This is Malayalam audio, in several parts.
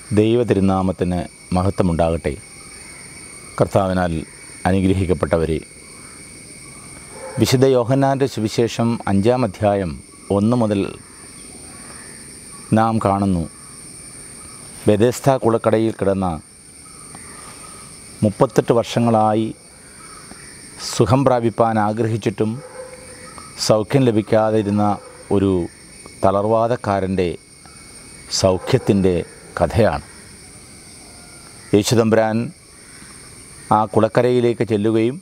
ദൈവ തിരുനാമത്തിന് മഹത്വമുണ്ടാകട്ടെ കർത്താവിനാൽ അനുഗ്രഹിക്കപ്പെട്ടവരെ വിശുദ്ധ യോഹന്നാൻ്റെ സുവിശേഷം അഞ്ചാം അധ്യായം ഒന്ന് മുതൽ നാം കാണുന്നു ബെദേസ്ത കുളക്കടയിൽ കിടന്ന മുപ്പത്തെട്ട് വർഷങ്ങളായി സുഖം പ്രാപിപ്പാൻ ആഗ്രഹിച്ചിട്ടും സൗഖ്യം ലഭിക്കാതെ ഇരുന്ന ഒരു തളർവാദക്കാരൻ്റെ സൗഖ്യത്തിൻ്റെ കഥയാണ് യേശുദമ്പുരാൻ ആ കുളക്കരയിലേക്ക് ചെല്ലുകയും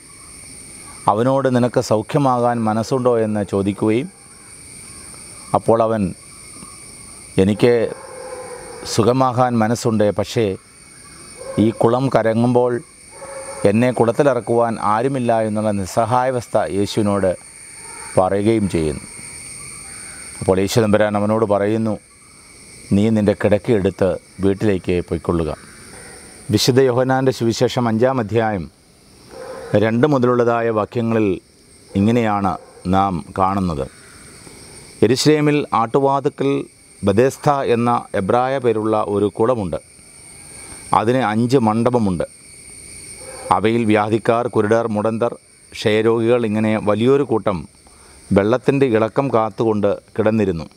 അവനോട് നിനക്ക് സൗഖ്യമാകാൻ മനസ്സുണ്ടോ എന്ന് ചോദിക്കുകയും അപ്പോൾ അവൻ എനിക്ക് സുഖമാകാൻ മനസ്സുണ്ട് പക്ഷേ ഈ കുളം കരങ്ങുമ്പോൾ എന്നെ കുളത്തിലിറക്കുവാൻ ആരുമില്ല എന്നുള്ള നിസ്സഹായാവസ്ഥ യേശുവിനോട് പറയുകയും ചെയ്യുന്നു അപ്പോൾ യേശു തമ്പുരാൻ അവനോട് പറയുന്നു നീ നിൻ്റെ കിടക്കയെടുത്ത് വീട്ടിലേക്ക് പൊയ്ക്കൊള്ളുക വിശുദ്ധ യോഹനാൻ്റെ സുവിശേഷം അഞ്ചാം അധ്യായം രണ്ട് മുതലുള്ളതായ വാക്യങ്ങളിൽ ഇങ്ങനെയാണ് നാം കാണുന്നത് എരുശ്ലേമിൽ ആട്ടുവാതുക്കൽ ബദേസ്ഥ എന്ന എബ്രായ പേരുള്ള ഒരു കുളമുണ്ട് അതിന് അഞ്ച് മണ്ഡപമുണ്ട് അവയിൽ വ്യാധിക്കാർ കുരുടർ മുടന്തർ ക്ഷയരോഗികൾ ഇങ്ങനെ വലിയൊരു കൂട്ടം വെള്ളത്തിൻ്റെ ഇളക്കം കാത്തുകൊണ്ട് കിടന്നിരുന്നു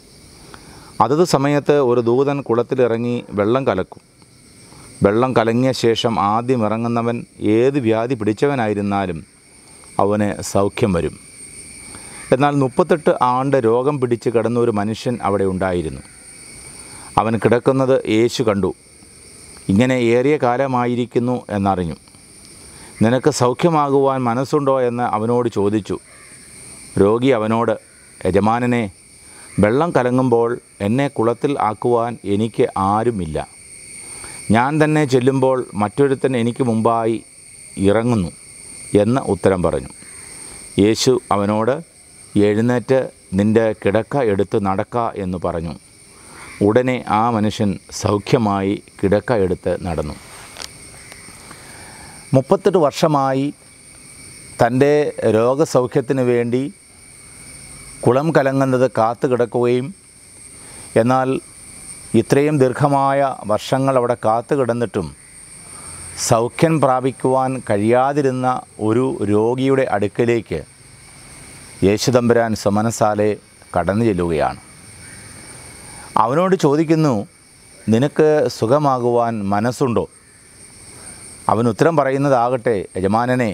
അതത് സമയത്ത് ഒരു ദൂതൻ കുളത്തിലിറങ്ങി വെള്ളം കലക്കും വെള്ളം കലങ്ങിയ ശേഷം ആദ്യം ഇറങ്ങുന്നവൻ ഏത് വ്യാധി പിടിച്ചവനായിരുന്നാലും അവന് സൗഖ്യം വരും എന്നാൽ മുപ്പത്തെട്ട് ആണ്ട് രോഗം പിടിച്ച് കിടന്ന ഒരു മനുഷ്യൻ അവിടെ ഉണ്ടായിരുന്നു അവൻ കിടക്കുന്നത് യേശു കണ്ടു ഇങ്ങനെ ഏറിയ കാലമായിരിക്കുന്നു എന്നറിഞ്ഞു നിനക്ക് സൗഖ്യമാകുവാൻ മനസ്സുണ്ടോ എന്ന് അവനോട് ചോദിച്ചു രോഗി അവനോട് യജമാനനെ വെള്ളം കലങ്ങുമ്പോൾ എന്നെ കുളത്തിൽ ആക്കുവാൻ എനിക്ക് ആരുമില്ല ഞാൻ തന്നെ ചെല്ലുമ്പോൾ മറ്റൊരുത്തൻ എനിക്ക് മുമ്പായി ഇറങ്ങുന്നു എന്ന് ഉത്തരം പറഞ്ഞു യേശു അവനോട് എഴുന്നേറ്റ് നിൻ്റെ കിടക്ക എടുത്ത് നടക്ക എന്ന് പറഞ്ഞു ഉടനെ ആ മനുഷ്യൻ സൗഖ്യമായി കിടക്ക എടുത്ത് നടന്നു മുപ്പത്തെട്ട് വർഷമായി തൻ്റെ രോഗസൗഖ്യത്തിന് വേണ്ടി കുളം കലങ്ങുന്നത് കാത്തു കിടക്കുകയും എന്നാൽ ഇത്രയും ദീർഘമായ വർഷങ്ങൾ അവിടെ കാത്തു കിടന്നിട്ടും സൗഖ്യം പ്രാപിക്കുവാൻ കഴിയാതിരുന്ന ഒരു രോഗിയുടെ അടുക്കലേക്ക് യേശുദമ്പുരാൻ സമനസാലെ കടന്നു ചെല്ലുകയാണ് അവനോട് ചോദിക്കുന്നു നിനക്ക് സുഖമാകുവാൻ മനസ്സുണ്ടോ അവൻ ഉത്തരം പറയുന്നതാകട്ടെ യജമാനനെ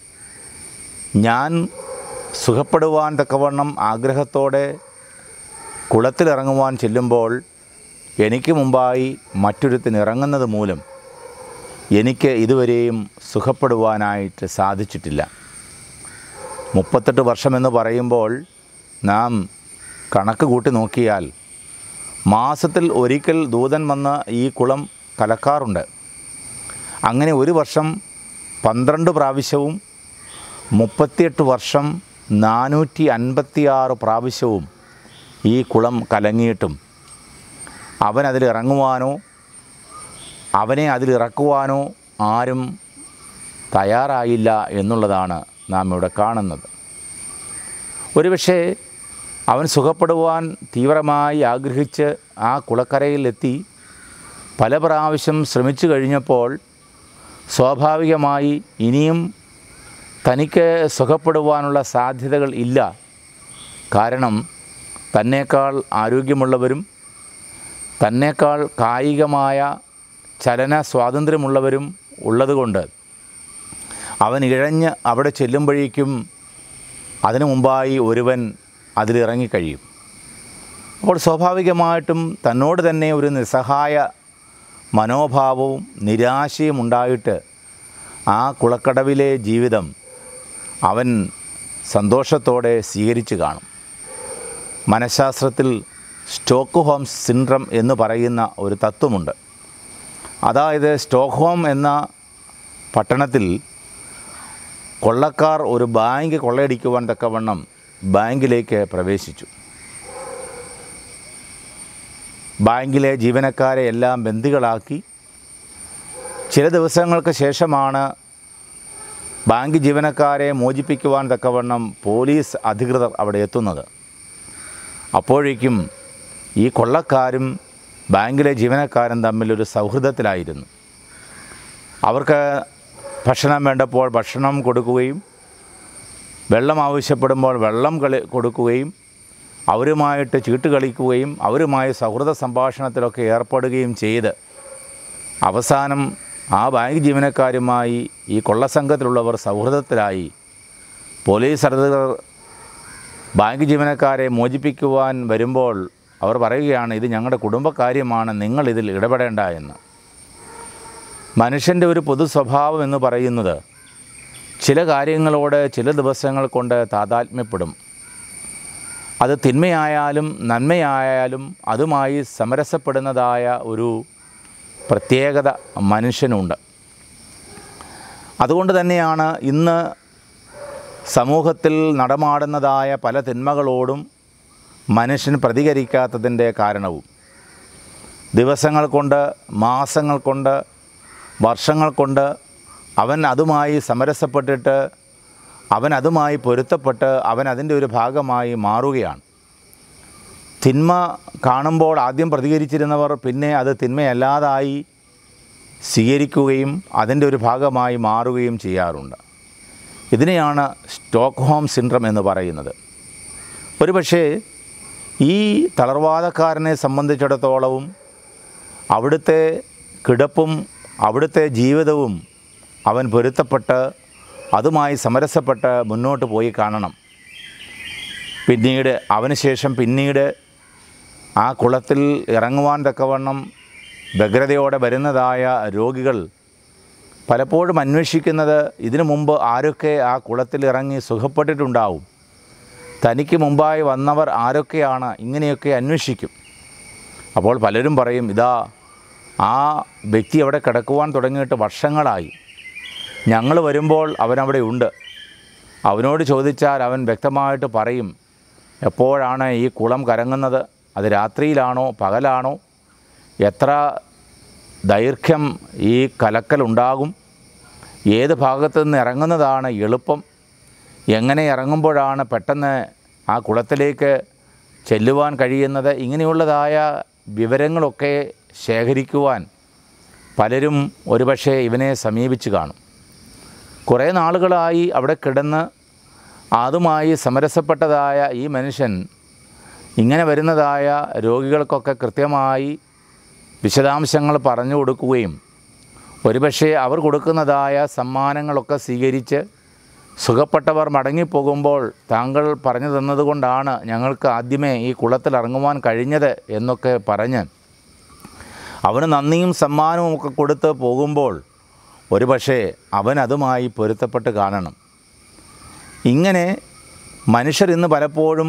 ഞാൻ സുഖപ്പെടുവാൻ തക്കവണ്ണം ആഗ്രഹത്തോടെ കുളത്തിലിറങ്ങുവാൻ ചെല്ലുമ്പോൾ എനിക്ക് മുമ്പായി മറ്റൊരുത്തിന് ഇറങ്ങുന്നത് മൂലം എനിക്ക് ഇതുവരെയും സുഖപ്പെടുവാനായിട്ട് സാധിച്ചിട്ടില്ല മുപ്പത്തെട്ട് വർഷമെന്ന് പറയുമ്പോൾ നാം കണക്ക് കൂട്ടി നോക്കിയാൽ മാസത്തിൽ ഒരിക്കൽ ദൂതൻ വന്ന് ഈ കുളം കലക്കാറുണ്ട് അങ്ങനെ ഒരു വർഷം പന്ത്രണ്ട് പ്രാവശ്യവും മുപ്പത്തിയെട്ട് വർഷം നാനൂറ്റി അൻപത്തിയാറ് പ്രാവശ്യവും ഈ കുളം കലങ്ങിയിട്ടും അവൻ അതിലിറങ്ങുവാനോ അവനെ അതിലിറക്കുവാനോ ആരും തയ്യാറായില്ല എന്നുള്ളതാണ് നാം ഇവിടെ കാണുന്നത് ഒരുപക്ഷെ അവൻ സുഖപ്പെടുവാൻ തീവ്രമായി ആഗ്രഹിച്ച് ആ കുളക്കരയിലെത്തി പല പ്രാവശ്യം ശ്രമിച്ചു കഴിഞ്ഞപ്പോൾ സ്വാഭാവികമായി ഇനിയും തനിക്ക് സുഖപ്പെടുവാനുള്ള സാധ്യതകൾ ഇല്ല കാരണം തന്നേക്കാൾ ആരോഗ്യമുള്ളവരും തന്നേക്കാൾ കായികമായ ചലന സ്വാതന്ത്ര്യമുള്ളവരും ഉള്ളതുകൊണ്ട് അവൻ ഇഴഞ്ഞ് അവിടെ ചെല്ലുമ്പോഴേക്കും അതിനു മുമ്പായി ഒരുവൻ അതിലിറങ്ങിക്കഴിയും അപ്പോൾ സ്വാഭാവികമായിട്ടും തന്നോട് തന്നെ ഒരു നിസ്സഹായ മനോഭാവവും നിരാശയും ഉണ്ടായിട്ട് ആ കുളക്കടവിലെ ജീവിതം അവൻ സന്തോഷത്തോടെ സ്വീകരിച്ചു കാണും മനഃശാസ്ത്രത്തിൽ സ്റ്റോക്ക് ഹോം സിൻഡ്രം എന്ന് പറയുന്ന ഒരു തത്വമുണ്ട് അതായത് സ്റ്റോക്ക്ഹോം എന്ന പട്ടണത്തിൽ കൊള്ളക്കാർ ഒരു ബാങ്ക് കൊള്ളയടിക്കുവാൻ തക്കവണ്ണം ബാങ്കിലേക്ക് പ്രവേശിച്ചു ബാങ്കിലെ ജീവനക്കാരെ എല്ലാം ബന്ദികളാക്കി ചില ദിവസങ്ങൾക്ക് ശേഷമാണ് ബാങ്ക് ജീവനക്കാരെ മോചിപ്പിക്കുവാൻ തക്കവണ്ണം പോലീസ് അധികൃതർ അവിടെ എത്തുന്നത് അപ്പോഴേക്കും ഈ കൊള്ളക്കാരും ബാങ്കിലെ ജീവനക്കാരൻ തമ്മിലൊരു സൗഹൃദത്തിലായിരുന്നു അവർക്ക് ഭക്ഷണം വേണ്ടപ്പോൾ ഭക്ഷണം കൊടുക്കുകയും വെള്ളം ആവശ്യപ്പെടുമ്പോൾ വെള്ളം കളി കൊടുക്കുകയും അവരുമായിട്ട് ചീട്ട് കളിക്കുകയും അവരുമായി സൗഹൃദ സംഭാഷണത്തിലൊക്കെ ഏർപ്പെടുകയും ചെയ്ത് അവസാനം ആ ബാങ്ക് ജീവനക്കാരുമായി ഈ കൊള്ളസംഘത്തിലുള്ളവർ സൗഹൃദത്തിലായി പോലീസ് അധികൃതർ ബാങ്ക് ജീവനക്കാരെ മോചിപ്പിക്കുവാൻ വരുമ്പോൾ അവർ പറയുകയാണ് ഇത് ഞങ്ങളുടെ കുടുംബക്കാര്യമാണ് നിങ്ങൾ ഇതിൽ ഇടപെടേണ്ട എന്ന് മനുഷ്യൻ്റെ ഒരു പൊതു സ്വഭാവം എന്ന് പറയുന്നത് ചില കാര്യങ്ങളോട് ചില ദിവസങ്ങൾ കൊണ്ട് താതാത്മ്യപ്പെടും അത് തിന്മയായാലും നന്മയായാലും അതുമായി സമരസപ്പെടുന്നതായ ഒരു പ്രത്യേകത മനുഷ്യനുണ്ട് അതുകൊണ്ട് തന്നെയാണ് ഇന്ന് സമൂഹത്തിൽ നടമാടുന്നതായ പല തിന്മകളോടും മനുഷ്യൻ പ്രതികരിക്കാത്തതിൻ്റെ കാരണവും ദിവസങ്ങൾ കൊണ്ട് മാസങ്ങൾ കൊണ്ട് വർഷങ്ങൾ കൊണ്ട് അവൻ അതുമായി സമരസപ്പെട്ടിട്ട് അവൻ അതുമായി പൊരുത്തപ്പെട്ട് അവൻ അതിൻ്റെ ഒരു ഭാഗമായി മാറുകയാണ് തിന്മ കാണുമ്പോൾ ആദ്യം പ്രതികരിച്ചിരുന്നവർ പിന്നെ അത് തിന്മയല്ലാതായി സ്വീകരിക്കുകയും അതിൻ്റെ ഒരു ഭാഗമായി മാറുകയും ചെയ്യാറുണ്ട് ഇതിനെയാണ് സ്റ്റോക്ക്ഹോം സിൻഡ്രം എന്ന് പറയുന്നത് ഒരുപക്ഷേ ഈ തളർവാദക്കാരനെ സംബന്ധിച്ചിടത്തോളവും അവിടുത്തെ കിടപ്പും അവിടുത്തെ ജീവിതവും അവൻ പൊരുത്തപ്പെട്ട് അതുമായി സമരസപ്പെട്ട് മുന്നോട്ട് പോയി കാണണം പിന്നീട് അവന് ശേഷം പിന്നീട് ആ കുളത്തിൽ ഇറങ്ങുവാൻ തക്കവണ്ണം വ്യഗ്രതയോടെ വരുന്നതായ രോഗികൾ പലപ്പോഴും അന്വേഷിക്കുന്നത് ഇതിനു മുമ്പ് ആരൊക്കെ ആ കുളത്തിൽ ഇറങ്ങി സുഖപ്പെട്ടിട്ടുണ്ടാവും തനിക്ക് മുമ്പായി വന്നവർ ആരൊക്കെയാണ് ഇങ്ങനെയൊക്കെ അന്വേഷിക്കും അപ്പോൾ പലരും പറയും ഇതാ ആ വ്യക്തി അവിടെ കിടക്കുവാൻ തുടങ്ങിയിട്ട് വർഷങ്ങളായി ഞങ്ങൾ വരുമ്പോൾ അവനവിടെ ഉണ്ട് അവനോട് ചോദിച്ചാൽ അവൻ വ്യക്തമായിട്ട് പറയും എപ്പോഴാണ് ഈ കുളം കരങ്ങുന്നത് അത് രാത്രിയിലാണോ പകലാണോ എത്ര ദൈർഘ്യം ഈ കലക്കലുണ്ടാകും ഏത് ഭാഗത്തു നിന്ന് ഇറങ്ങുന്നതാണ് എളുപ്പം എങ്ങനെ ഇറങ്ങുമ്പോഴാണ് പെട്ടെന്ന് ആ കുളത്തിലേക്ക് ചെല്ലുവാൻ കഴിയുന്നത് ഇങ്ങനെയുള്ളതായ വിവരങ്ങളൊക്കെ ശേഖരിക്കുവാൻ പലരും ഒരുപക്ഷെ ഇവനെ സമീപിച്ച് കാണും കുറേ നാളുകളായി അവിടെ കിടന്ന് അതുമായി സമരസപ്പെട്ടതായ ഈ മനുഷ്യൻ ഇങ്ങനെ വരുന്നതായ രോഗികൾക്കൊക്കെ കൃത്യമായി വിശദാംശങ്ങൾ പറഞ്ഞു കൊടുക്കുകയും ഒരുപക്ഷെ അവർ കൊടുക്കുന്നതായ സമ്മാനങ്ങളൊക്കെ സ്വീകരിച്ച് സുഖപ്പെട്ടവർ മടങ്ങിപ്പോകുമ്പോൾ താങ്കൾ പറഞ്ഞു തന്നതുകൊണ്ടാണ് ഞങ്ങൾക്ക് ആദ്യമേ ഈ കുളത്തിൽ ഇറങ്ങുവാൻ കഴിഞ്ഞത് എന്നൊക്കെ പറഞ്ഞ് അവന് നന്ദിയും സമ്മാനവും ഒക്കെ കൊടുത്ത് പോകുമ്പോൾ ഒരുപക്ഷെ അവൻ അതുമായി പൊരുത്തപ്പെട്ട് കാണണം ഇങ്ങനെ മനുഷ്യർ ഇന്ന് പലപ്പോഴും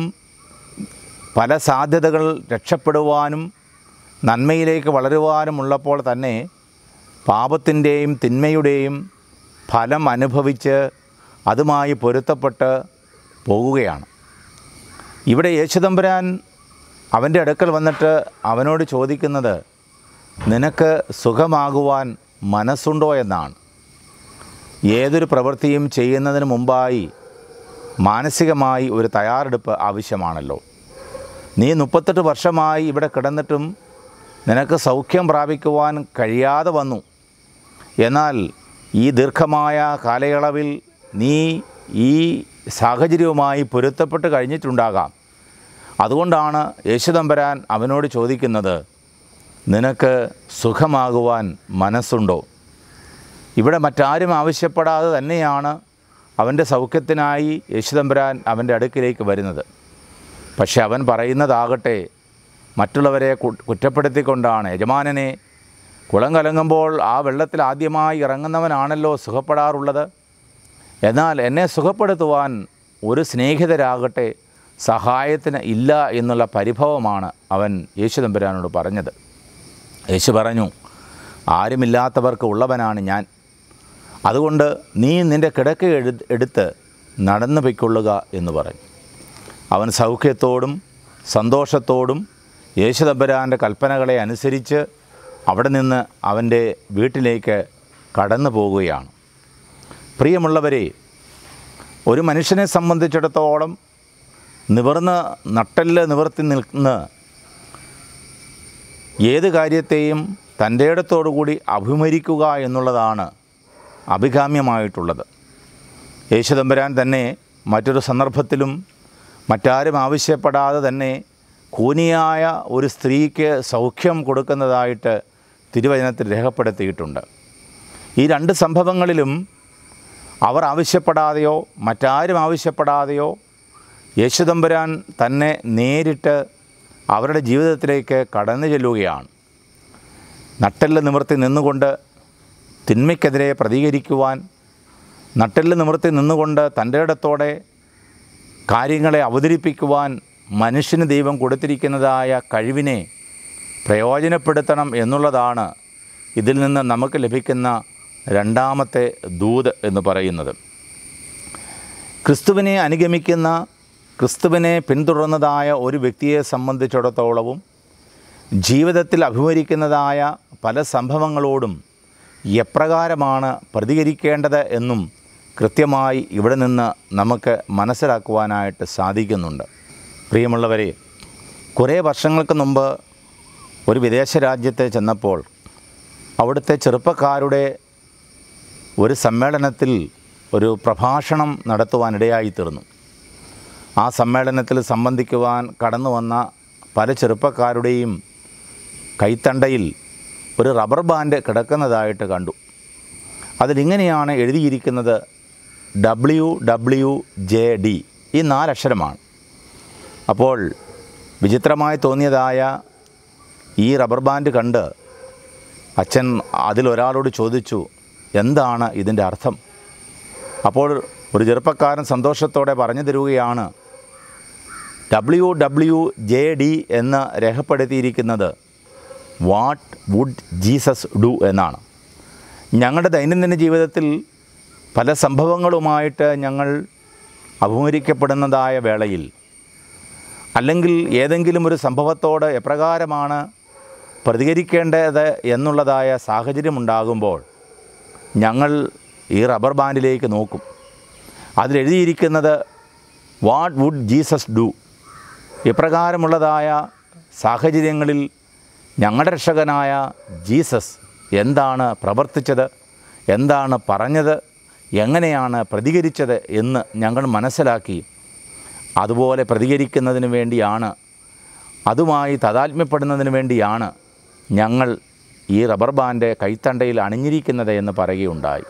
പല സാധ്യതകൾ രക്ഷപ്പെടുവാനും നന്മയിലേക്ക് വളരുവാനുമുള്ളപ്പോൾ തന്നെ പാപത്തിൻ്റെയും തിന്മയുടെയും ഫലം അനുഭവിച്ച് അതുമായി പൊരുത്തപ്പെട്ട് പോകുകയാണ് ഇവിടെ യേശുദമ്പുരാൻ അവൻ്റെ അടുക്കൽ വന്നിട്ട് അവനോട് ചോദിക്കുന്നത് നിനക്ക് സുഖമാകുവാൻ മനസ്സുണ്ടോ എന്നാണ് ഏതൊരു പ്രവൃത്തിയും ചെയ്യുന്നതിന് മുമ്പായി മാനസികമായി ഒരു തയ്യാറെടുപ്പ് ആവശ്യമാണല്ലോ നീ മുപ്പത്തെട്ട് വർഷമായി ഇവിടെ കിടന്നിട്ടും നിനക്ക് സൗഖ്യം പ്രാപിക്കുവാൻ കഴിയാതെ വന്നു എന്നാൽ ഈ ദീർഘമായ കാലയളവിൽ നീ ഈ സാഹചര്യവുമായി പൊരുത്തപ്പെട്ട് കഴിഞ്ഞിട്ടുണ്ടാകാം അതുകൊണ്ടാണ് യേശുദമ്പരാൻ അവനോട് ചോദിക്കുന്നത് നിനക്ക് സുഖമാകുവാൻ മനസ്സുണ്ടോ ഇവിടെ മറ്റാരും ആവശ്യപ്പെടാതെ തന്നെയാണ് അവൻ്റെ സൗഖ്യത്തിനായി യേശുദമ്പരാൻ അവൻ്റെ അടുക്കിലേക്ക് വരുന്നത് പക്ഷെ അവൻ പറയുന്നതാകട്ടെ മറ്റുള്ളവരെ കു- കുറ്റപ്പെടുത്തിക്കൊണ്ടാണ് യജമാനനെ കുളം കലങ്ങുമ്പോൾ ആ വെള്ളത്തിൽ ആദ്യമായി ഇറങ്ങുന്നവനാണല്ലോ സുഖപ്പെടാറുള്ളത് എന്നാൽ എന്നെ സുഖപ്പെടുത്തുവാൻ ഒരു സ്നേഹിതരാകട്ടെ സഹായത്തിന് ഇല്ല എന്നുള്ള പരിഭവമാണ് അവൻ യേശു തമ്പുരാനോട് പറഞ്ഞത് യേശു പറഞ്ഞു ആരുമില്ലാത്തവർക്ക് ഉള്ളവനാണ് ഞാൻ അതുകൊണ്ട് നീ നിൻ്റെ കിടക്ക എടു എടുത്ത് നടന്നു പൊയ്ക്കൊള്ളുക എന്ന് പറഞ്ഞു അവൻ സൗഖ്യത്തോടും സന്തോഷത്തോടും യേശുദമ്പരാൻ്റെ കൽപ്പനകളെ അനുസരിച്ച് അവിടെ നിന്ന് അവൻ്റെ വീട്ടിലേക്ക് കടന്നു പോവുകയാണ് പ്രിയമുള്ളവരെ ഒരു മനുഷ്യനെ സംബന്ധിച്ചിടത്തോളം നിവർന്ന് നട്ടല് നിവർത്തി നിൽക്കുന്ന ഏത് കാര്യത്തെയും തൻ്റെ ഇടത്തോടുകൂടി അഭിമുഖിക്കുക എന്നുള്ളതാണ് അഭികാമ്യമായിട്ടുള്ളത് യേശുദമ്പരാൻ തന്നെ മറ്റൊരു സന്ദർഭത്തിലും മറ്റാരും ആവശ്യപ്പെടാതെ തന്നെ കൂനിയായ ഒരു സ്ത്രീക്ക് സൗഖ്യം കൊടുക്കുന്നതായിട്ട് തിരുവചനത്തിൽ രേഖപ്പെടുത്തിയിട്ടുണ്ട് ഈ രണ്ട് സംഭവങ്ങളിലും അവർ ആവശ്യപ്പെടാതെയോ മറ്റാരും ആവശ്യപ്പെടാതെയോ യേശുദമ്പുരാൻ തന്നെ നേരിട്ട് അവരുടെ ജീവിതത്തിലേക്ക് കടന്നു ചെല്ലുകയാണ് നട്ടെല്ല് നിവർത്തി നിന്നുകൊണ്ട് തിന്മയ്ക്കെതിരെ പ്രതികരിക്കുവാൻ നട്ടെല്ല് നിവർത്തി നിന്നുകൊണ്ട് തൻ്റെ ഇടത്തോടെ കാര്യങ്ങളെ അവതരിപ്പിക്കുവാൻ മനുഷ്യന് ദൈവം കൊടുത്തിരിക്കുന്നതായ കഴിവിനെ പ്രയോജനപ്പെടുത്തണം എന്നുള്ളതാണ് ഇതിൽ നിന്ന് നമുക്ക് ലഭിക്കുന്ന രണ്ടാമത്തെ ദൂത് എന്ന് പറയുന്നത് ക്രിസ്തുവിനെ അനുഗമിക്കുന്ന ക്രിസ്തുവിനെ പിന്തുടർന്നതായ ഒരു വ്യക്തിയെ സംബന്ധിച്ചിടത്തോളവും ജീവിതത്തിൽ അഭിമുഖീകരിക്കുന്നതായ പല സംഭവങ്ങളോടും എപ്രകാരമാണ് പ്രതികരിക്കേണ്ടത് എന്നും കൃത്യമായി ഇവിടെ നിന്ന് നമുക്ക് മനസ്സിലാക്കുവാനായിട്ട് സാധിക്കുന്നുണ്ട് പ്രിയമുള്ളവരെ കുറേ വർഷങ്ങൾക്ക് മുമ്പ് ഒരു വിദേശ രാജ്യത്ത് ചെന്നപ്പോൾ അവിടുത്തെ ചെറുപ്പക്കാരുടെ ഒരു സമ്മേളനത്തിൽ ഒരു പ്രഭാഷണം നടത്തുവാനിടയായി തീർന്നു ആ സമ്മേളനത്തിൽ സംബന്ധിക്കുവാൻ കടന്നു വന്ന പല ചെറുപ്പക്കാരുടെയും കൈത്തണ്ടയിൽ ഒരു റബ്ബർ ബാൻഡ് കിടക്കുന്നതായിട്ട് കണ്ടു അതിലിങ്ങനെയാണ് എഴുതിയിരിക്കുന്നത് ഡബ്ല്യു ഡബ്ല്യു ജെ ഡി ഈ നാലക്ഷരമാണ് അപ്പോൾ വിചിത്രമായി തോന്നിയതായ ഈ റബ്ബർ ബാൻഡ് കണ്ട് അച്ഛൻ അതിലൊരാളോട് ചോദിച്ചു എന്താണ് ഇതിൻ്റെ അർത്ഥം അപ്പോൾ ഒരു ചെറുപ്പക്കാരൻ സന്തോഷത്തോടെ പറഞ്ഞു തരുകയാണ് ഡബ്ല്യു ഡബ്ല്യു ജെ ഡി എന്ന് രേഖപ്പെടുത്തിയിരിക്കുന്നത് വാട്ട് വുഡ് ജീസസ് ഡു എന്നാണ് ഞങ്ങളുടെ ദൈനംദിന ജീവിതത്തിൽ പല സംഭവങ്ങളുമായിട്ട് ഞങ്ങൾ അഭിമുഖീകരിക്കപ്പെടുന്നതായ വേളയിൽ അല്ലെങ്കിൽ ഏതെങ്കിലും ഒരു സംഭവത്തോട് എപ്രകാരമാണ് പ്രതികരിക്കേണ്ടത് എന്നുള്ളതായ സാഹചര്യമുണ്ടാകുമ്പോൾ ഞങ്ങൾ ഈ റബ്ബർ ബാൻഡിലേക്ക് നോക്കും അതിലെഴുതിയിരിക്കുന്നത് വാട്ട് വുഡ് ജീസസ് ഡു ഇപ്രകാരമുള്ളതായ സാഹചര്യങ്ങളിൽ ഞങ്ങളുടെ രക്ഷകനായ ജീസസ് എന്താണ് പ്രവർത്തിച്ചത് എന്താണ് പറഞ്ഞത് എങ്ങനെയാണ് പ്രതികരിച്ചത് എന്ന് ഞങ്ങൾ മനസ്സിലാക്കി അതുപോലെ പ്രതികരിക്കുന്നതിന് വേണ്ടിയാണ് അതുമായി താതാത്മ്യപ്പെടുന്നതിന് വേണ്ടിയാണ് ഞങ്ങൾ ഈ റബ്ബർ ബാൻഡ് കൈത്തണ്ടയിൽ അണിഞ്ഞിരിക്കുന്നത് എന്ന് പറയുകയുണ്ടായി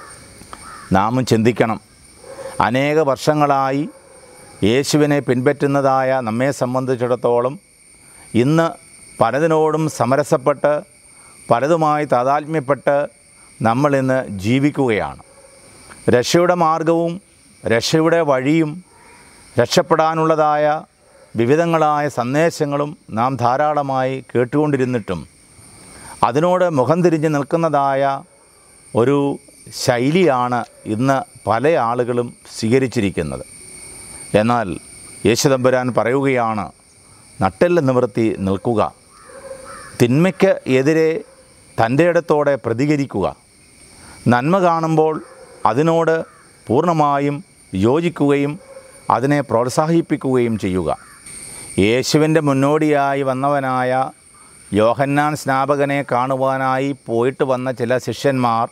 നാമും ചിന്തിക്കണം അനേക വർഷങ്ങളായി യേശുവിനെ പിൻപറ്റുന്നതായ നമ്മെ സംബന്ധിച്ചിടത്തോളം ഇന്ന് പലതിനോടും സമരസപ്പെട്ട് പലതുമായി താതാത്മ്യപ്പെട്ട് നമ്മളിന്ന് ജീവിക്കുകയാണ് രക്ഷയുടെ മാർഗവും രക്ഷയുടെ വഴിയും രക്ഷപ്പെടാനുള്ളതായ വിവിധങ്ങളായ സന്ദേശങ്ങളും നാം ധാരാളമായി കേട്ടുകൊണ്ടിരുന്നിട്ടും അതിനോട് മുഖം തിരിഞ്ഞ് നിൽക്കുന്നതായ ഒരു ശൈലിയാണ് ഇന്ന് പല ആളുകളും സ്വീകരിച്ചിരിക്കുന്നത് എന്നാൽ യേശുദമ്പുരാൻ പറയുകയാണ് നട്ടെല്ല് നിവർത്തി നിൽക്കുക തിന്മയ്ക്ക് എതിരെ തൻ്റെ ഇടത്തോടെ പ്രതികരിക്കുക നന്മ കാണുമ്പോൾ അതിനോട് പൂർണ്ണമായും യോജിക്കുകയും അതിനെ പ്രോത്സാഹിപ്പിക്കുകയും ചെയ്യുക യേശുവിൻ്റെ മുന്നോടിയായി വന്നവനായ യോഹന്നാൻ സ്നാപകനെ കാണുവാനായി പോയിട്ട് വന്ന ചില ശിഷ്യന്മാർ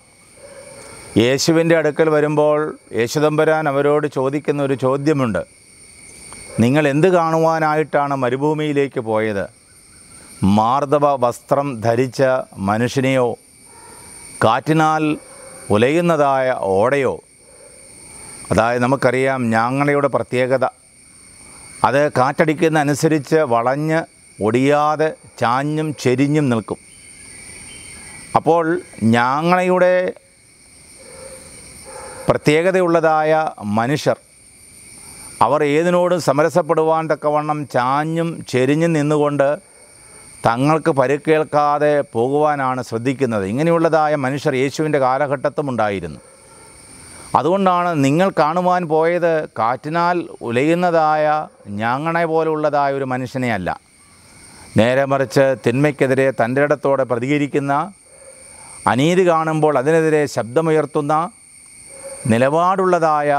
യേശുവിൻ്റെ അടുക്കൽ വരുമ്പോൾ യേശുദമ്പരാൻ അവരോട് ചോദിക്കുന്ന ഒരു ചോദ്യമുണ്ട് നിങ്ങൾ എന്ത് കാണുവാനായിട്ടാണ് മരുഭൂമിയിലേക്ക് പോയത് മാർദ്ദവ വസ്ത്രം ധരിച്ച മനുഷ്യനെയോ കാറ്റിനാൽ ഉലയുന്നതായ ഓടയോ അതായത് നമുക്കറിയാം ഞാങ്ങണയുടെ പ്രത്യേകത അത് കാറ്റടിക്കുന്ന അനുസരിച്ച് വളഞ്ഞ് ഒടിയാതെ ചാഞ്ഞും ചെരിഞ്ഞും നിൽക്കും അപ്പോൾ ഞാങ്ങണയുടെ പ്രത്യേകതയുള്ളതായ മനുഷ്യർ അവർ ഏതിനോടും സമരസപ്പെടുവാൻ തക്കവണ്ണം ചാഞ്ഞും ചെരിഞ്ഞും നിന്നുകൊണ്ട് തങ്ങൾക്ക് പരുക്കേൽക്കാതെ പോകുവാനാണ് ശ്രദ്ധിക്കുന്നത് ഇങ്ങനെയുള്ളതായ മനുഷ്യർ യേശുവിൻ്റെ കാലഘട്ടത്തും ഉണ്ടായിരുന്നു അതുകൊണ്ടാണ് നിങ്ങൾ കാണുവാൻ പോയത് കാറ്റിനാൽ ഉലയുന്നതായ ഞാങ്ങണ പോലുള്ളതായ ഒരു മനുഷ്യനെയല്ല നേരെ മറിച്ച് തിന്മയ്ക്കെതിരെ തൻ്റെ ഇടത്തോടെ പ്രതികരിക്കുന്ന അനീതി കാണുമ്പോൾ അതിനെതിരെ ശബ്ദമുയർത്തുന്ന നിലപാടുള്ളതായ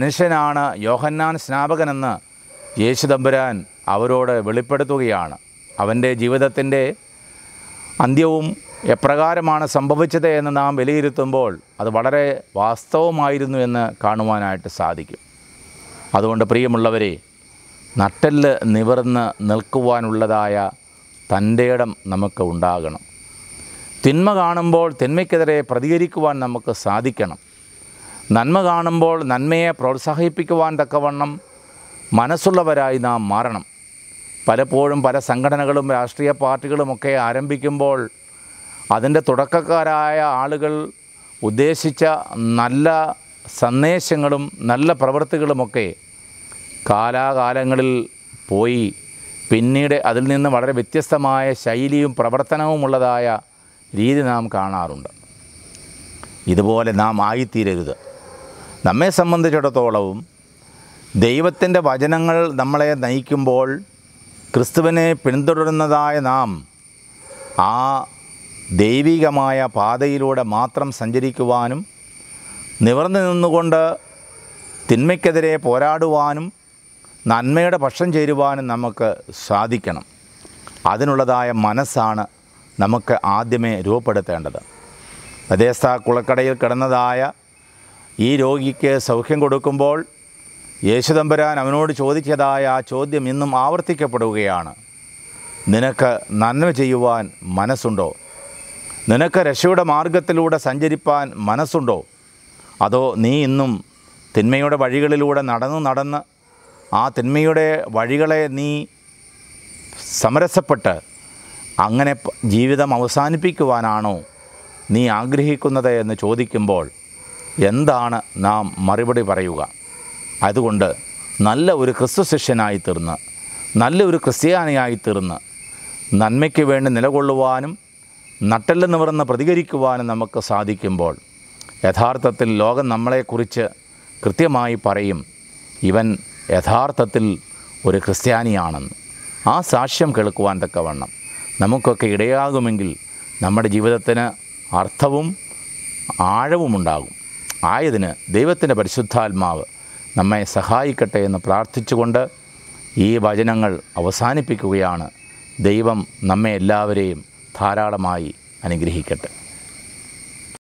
മനുഷ്യനാണ് യോഹന്നാൻ സ്നാപകനെന്ന് യേശു തമ്പുരാൻ അവരോട് വെളിപ്പെടുത്തുകയാണ് അവൻ്റെ ജീവിതത്തിൻ്റെ അന്ത്യവും എപ്രകാരമാണ് സംഭവിച്ചത് എന്ന് നാം വിലയിരുത്തുമ്പോൾ അത് വളരെ വാസ്തവമായിരുന്നു എന്ന് കാണുവാനായിട്ട് സാധിക്കും അതുകൊണ്ട് പ്രിയമുള്ളവരെ നട്ടെല്ല് നിവർന്ന് നിൽക്കുവാനുള്ളതായ തൻ്റെ ഇടം നമുക്ക് ഉണ്ടാകണം തിന്മ കാണുമ്പോൾ തിന്മയ്ക്കെതിരെ പ്രതികരിക്കുവാൻ നമുക്ക് സാധിക്കണം നന്മ കാണുമ്പോൾ നന്മയെ പ്രോത്സാഹിപ്പിക്കുവാൻ തക്കവണ്ണം മനസ്സുള്ളവരായി നാം മാറണം പലപ്പോഴും പല സംഘടനകളും രാഷ്ട്രീയ പാർട്ടികളുമൊക്കെ ആരംഭിക്കുമ്പോൾ അതിൻ്റെ തുടക്കക്കാരായ ആളുകൾ ഉദ്ദേശിച്ച നല്ല സന്ദേശങ്ങളും നല്ല പ്രവൃത്തികളുമൊക്കെ കാലാകാലങ്ങളിൽ പോയി പിന്നീട് അതിൽ നിന്ന് വളരെ വ്യത്യസ്തമായ ശൈലിയും പ്രവർത്തനവുമുള്ളതായ രീതി നാം കാണാറുണ്ട് ഇതുപോലെ നാം ആയിത്തീരരുത് നമ്മെ സംബന്ധിച്ചിടത്തോളവും ദൈവത്തിൻ്റെ വചനങ്ങൾ നമ്മളെ നയിക്കുമ്പോൾ ക്രിസ്തുവിനെ പിന്തുടരുന്നതായ നാം ആ ദൈവികമായ പാതയിലൂടെ മാത്രം സഞ്ചരിക്കുവാനും നിവർന്നു നിന്നുകൊണ്ട് തിന്മയ്ക്കെതിരെ പോരാടുവാനും നന്മയുടെ പക്ഷം ചേരുവാനും നമുക്ക് സാധിക്കണം അതിനുള്ളതായ മനസ്സാണ് നമുക്ക് ആദ്യമേ രൂപപ്പെടുത്തേണ്ടത് ബദേസ്ത കുളക്കടയിൽ കിടന്നതായ ഈ രോഗിക്ക് സൗഖ്യം കൊടുക്കുമ്പോൾ യേശുദമ്പരാൻ അവനോട് ചോദിച്ചതായ ആ ചോദ്യം ഇന്നും ആവർത്തിക്കപ്പെടുകയാണ് നിനക്ക് നന്മ ചെയ്യുവാൻ മനസ്സുണ്ടോ നിനക്ക് രക്ഷയുടെ മാർഗത്തിലൂടെ സഞ്ചരിപ്പാൻ മനസ്സുണ്ടോ അതോ നീ ഇന്നും തിന്മയുടെ വഴികളിലൂടെ നടന്നു നടന്ന് ആ തിന്മയുടെ വഴികളെ നീ സമരസപ്പെട്ട് അങ്ങനെ പ- ജീവിതം അവസാനിപ്പിക്കുവാനാണോ നീ ആഗ്രഹിക്കുന്നത് എന്ന് ചോദിക്കുമ്പോൾ എന്താണ് നാം മറുപടി പറയുക അതുകൊണ്ട് നല്ല ഒരു ക്രിസ്തു ശിഷ്യനായി തീർന്ന് നല്ല ഒരു ക്രിസ്ത്യാനിയായി തീർന്ന് നന്മയ്ക്ക് വേണ്ടി നിലകൊള്ളുവാനും നട്ടെല്ല് നിവർന്ന് പ്രതികരിക്കുവാനും നമുക്ക് സാധിക്കുമ്പോൾ യഥാർത്ഥത്തിൽ ലോകം നമ്മളെക്കുറിച്ച് കൃത്യമായി പറയും ഇവൻ യഥാർത്ഥത്തിൽ ഒരു ക്രിസ്ത്യാനിയാണെന്ന് ആ സാക്ഷ്യം കേൾക്കുവാൻ തക്കവണ്ണം നമുക്കൊക്കെ ഇടയാകുമെങ്കിൽ നമ്മുടെ ജീവിതത്തിന് അർത്ഥവും ആഴവുമുണ്ടാകും ആയതിന് ദൈവത്തിൻ്റെ പരിശുദ്ധാത്മാവ് നമ്മെ സഹായിക്കട്ടെ എന്ന് പ്രാർത്ഥിച്ചുകൊണ്ട് ഈ വചനങ്ങൾ അവസാനിപ്പിക്കുകയാണ് ദൈവം നമ്മെ എല്ലാവരെയും ധാരാളമായി അനുഗ്രഹിക്കട്ടെ